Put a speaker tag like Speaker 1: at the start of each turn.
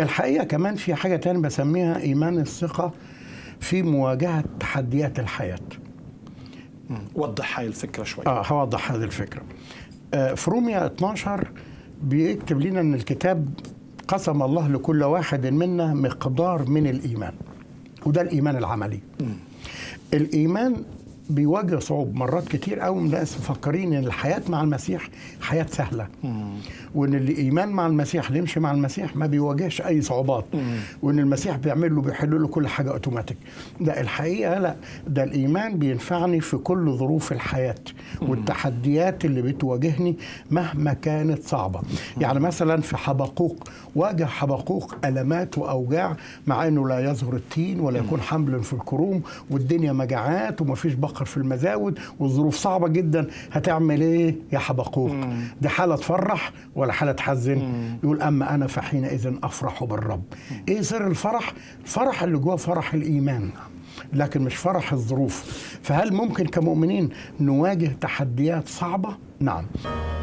Speaker 1: الحقيقه كمان في حاجه تانية بسميها ايمان الثقه في مواجهه تحديات الحياه
Speaker 2: وضح هاي الفكره شوي
Speaker 1: اه هوضح هذه الفكره آه في روميا 12 بيكتب لنا ان الكتاب قسم الله لكل واحد منا مقدار من الايمان وده الايمان العملي الايمان بيواجه صعوبة مرات كتير قوي من الناس مفكرين ان الحياة مع المسيح حياة سهلة وان الايمان مع المسيح اللي يمشي مع المسيح ما بيواجهش اي صعوبات وان المسيح بيعمل له بيحل له كل حاجة اوتوماتيك لا الحقيقة لا ده الايمان بينفعني في كل ظروف الحياة والتحديات اللي بتواجهني مهما كانت صعبة يعني مثلا في حبقوق واجه حبقوق ألمات وأوجاع مع أنه لا يظهر التين ولا يكون حمل في الكروم والدنيا مجاعات ومفيش بقر في المزاود والظروف صعبة جدا هتعمل إيه يا حبقوق دي حالة تفرح ولا حالة تحزن يقول أما أنا فحينئذ أفرح بالرب إيه سر الفرح الفرح اللي جوه فرح الإيمان لكن مش فرح الظروف فهل ممكن كمؤمنين نواجه تحديات صعبة؟ نعم